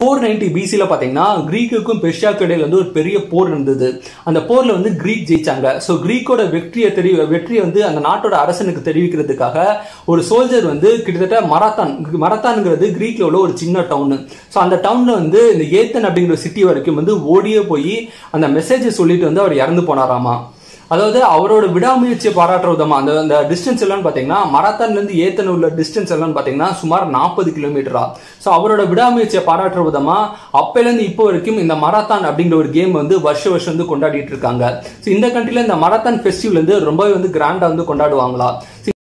four ninety பிசியில் பார்த்தீங்கன்னா கிரீக்குக்கும் பெர்ஷியாவுக்கும் இடையில வந்து ஒரு பெரிய போர் இருந்தது அந்த போர்ல வந்து கிரீக் ஜெயிச்சாங்க ஸோ கிரீக்கோட வெற்றியை தெரி வெற்றியை வந்து அந்த நாட்டோட அரசனுக்கு தெரிவிக்கிறதுக்காக ஒரு சோல்ஜர் வந்து கிட்டத்தட்ட மராத்தான் மராத்தான்ங்கிறது கிரீக்ல உள்ள ஒரு சின்ன டவுன் ஸோ அந்த டவுன்ல வந்து இந்த ஏத்தன் அப்படிங்கிற சிட்டி வரைக்கும் வந்து ஓடியே போய் அந்த மெசேஜை சொல்லிட்டு வந்து அவர் இறந்து போனாராமா அதாவது அவரோட விடாமுயற்சியை பாராட்டுற விதமா அந்த அந்த டிஸ்டன்ஸ் எல்லாம் பாத்தீங்கன்னா மராத்தான்ல இருந்து ஏத்தன் உள்ள டிஸ்டன்ஸ் எல்லாம் பாத்தீங்கன்னா சுமார் நாற்பது கிலோமீட்டரா ஸோ அவரோட விடாமுயற்சியை பாராட்டுற விதமா அப்பையில இருந்து இப்போ வரைக்கும் இந்த மராத்தான் அப்படிங்கிற ஒரு கேம் வந்து வருஷ வருஷம் வந்து கொண்டாடிட்டு இருக்காங்க ஸோ இந்த கண்ட்ரில இந்த மராத்தான் ஃபெஸ்டிவல் வந்து ரொம்பவே வந்து கிராண்டா வந்து கொண்டாடுவாங்களா